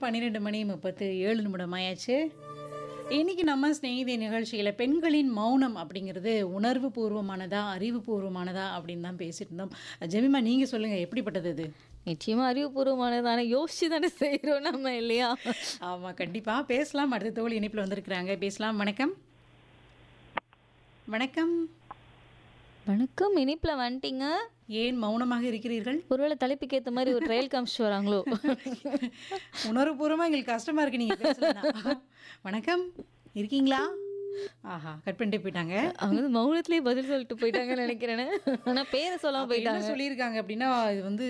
பன்னிரெண்டு மணி முப்பத்து ஏழு நிமிடம் ஆயாச்சு இன்னைக்கு நம்ம ஸ்நேகிதி நிகழ்ச்சியில் பெண்களின் மௌனம் அப்படிங்கிறது உணர்வு பூர்வமானதா அறிவுபூர்வமானதா அப்படின்னு தான் பேசிட்டு இருந்தோம் ஜெமிமா நீங்கள் சொல்லுங்கள் எப்படிப்பட்டது இது நிச்சயமா அறிவுபூர்வமானதான யோசிச்சு தானே செய்கிறோம் நம்ம இல்லையா ஆமாம் கண்டிப்பாக பேசலாம் அடுத்த தோழி இணைப்பில் வந்திருக்கிறாங்க பேசலாம் வணக்கம் வணக்கம் வணக்கம் இனிப்புல வந்துட்டீங்க ஏன் மௌனமாக இருக்கிறீர்கள் ஒருவேளை தலைப்புக்கு ஏத்த மாதிரி ஒரு ட்ரையல் காமிச்சிட்டு வராங்களோ உணர்வுபூர்வமாக எங்களுக்கு கஷ்டமாக இருக்கு நீங்கள் பேசலனா வணக்கம் இருக்கீங்களா ஆஹா கட் பண்ணிட்டு போயிட்டாங்க அவங்க வந்து மௌனத்திலேயே பதில் சொல்லிட்டு போயிட்டாங்கன்னு நினைக்கிறேன் ஆனா பேரை சொல்லாம அப்ப போயிட்டாங்க என்ன சொல்லியிருக்காங்க அப்படின்னா இது வந்து